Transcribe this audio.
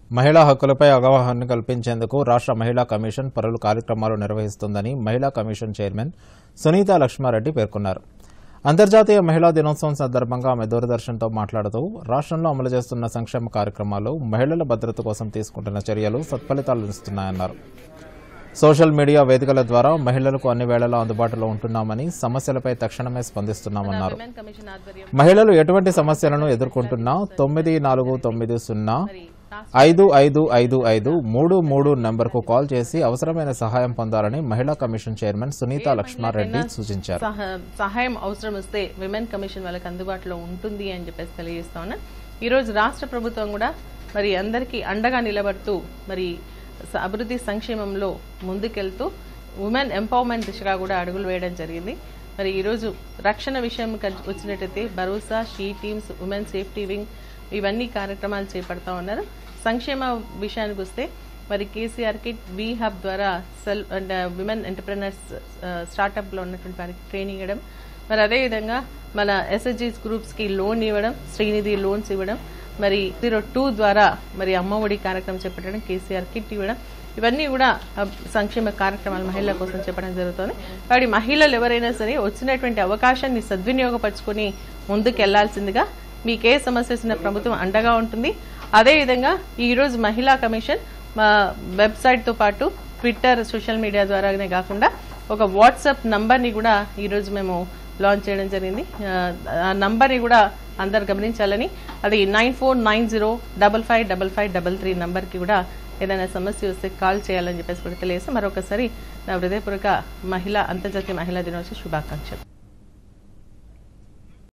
మహిళా హక్కులపై అవగాహన కల్పించేందుకు రాష్ట్ర మహిళా కమిషన్ పలు కార్యక్రమాలు నిర్వహిస్తుందని మహిళా కమిషన్ చైర్మన్ సునీత లక్ష్మారెడ్డి పేర్కొన్నారు అంతర్జాతీయ మహిళా దినోత్సవం సందర్భంగా ఆమె దూరదర్శన్తో మాట్లాడుతూ రాష్ట్రంలో అమలు చేస్తున్న సంక్షేమ కార్యక్రమాలు మహిళల భద్రత కోసం తీసుకుంటున్న చర్యలు సత్ఫలితాలు ఇస్తున్నాయన్నారు సోషల్ మీడియా వేదికల ద్వారా మహిళలకు అన్ని వేళలా అందుబాటులో ఉంటున్నామని సమస్యలపై తక్షణమే స్పందిస్తున్నామన్నారు విమెన్ కమిషన్ ఆధ్వర్యం మహిళలు ఎటువంటి సమస్యలను ఎదుర్కొంటున్నా తొమ్మిది నాలుగు తొమ్మిది సున్నా ఐదు ఐదు ఐదు ఐదు మూడు మూడు నంబర్కు కాల్ చేసి అవసరమైన సహాయం పొందాలని మహిళా కమిషన్ చైర్మన్ సునీత లక్ష్మారెడ్డి సూచించారు సహ- సహాయం అవసరం వస్తే విమెన్ కమిషన్ వాళ్ళకి అందుబాటులో ఉంటుంది అని చెప్పేసి తెలియజేస్తా ఉన్నా ఈరోజు రాష్ట్ర ప్రభుత్వం కూడా మరి అందరికీ అండగా నిలబడుతూ మరి స- అభివృద్ధి సంక్షేమంలో ముందుకెళ్తూ ఉమెన్ ఎంపవర్మెంట్ దిశగా కూడా అడుగులు వేయడం జరిగింది మరి ఈరోజు రక్షణ విషయం కన్- వచ్చినట్టయితే భరోసా she teams women safety wing ఇవన్నీ కార్యక్రమాలు చేపడతా ఉన్నారు సంక్షేమ విషయానికి వస్తే మరి కేసీఆర్ కిట్ వి హబ్ ద్వారా సెల్ అండ్ విమెన్ ఎంటర్ప్రినర్స్ స్టార్టప్లో ఉన్నటువంటి వారికి ట్రైనింగ్ ఇవ్వడం మరి అదేవిధంగా మన ఎస్ఎస్జీస్ గ్రూప్స్కి లోన్ ఇవ్వడం శ్రీనిధి లోన్స్ ఇవ్వడం మరి జీరో టూ ద్వారా మరి అమ్మఒడి కార్యక్రమం చేపట్టడం కేసీఆర్ కిట్ ఇవ్వడం ఇవన్నీ కూడా ఆ, సంక్షేమ కార్యక్రమాలు మహిళల కోసం చెప్పడం జరుగుతుంది కాబట్టి మహిళలు ఎవరైనా సరే వచ్చినటువంటి అవకాశాన్ని సద్వినియోగపరచుకొని ముందుకు వెళ్లాల్సిందిగా మీకు ఏ సమస్య వచ్చినా ప్రభుత్వం అండగా ఉంటుంది అదేవిధంగా ఈరోజు మహిళా కమిషన్ మా వెబ్సైట్తో పాటు ట్విట్టర్ సోషల్ మీడియా ద్వారానే కాకుండా ఒక వాట్సాప్ నంబర్ని కూడా ఈరోజు మేము లాంచ్ చేయడం జరిగింది ఆ, ఆ నంబర్ని కూడా అందరు గమనించాలని అది nine four nine zero double five double five double three నంబర్కి కూడా ఏదైనా సమస్య వస్తే కాల్ చేయాలని చెప్పేసి కూడా తెలియజేస్తే మరొకసారి నా హృదయపూర్వక మహిళా అంతర్జాతీయ మహిళా దినోత్సవ శుభాకాంక్షలు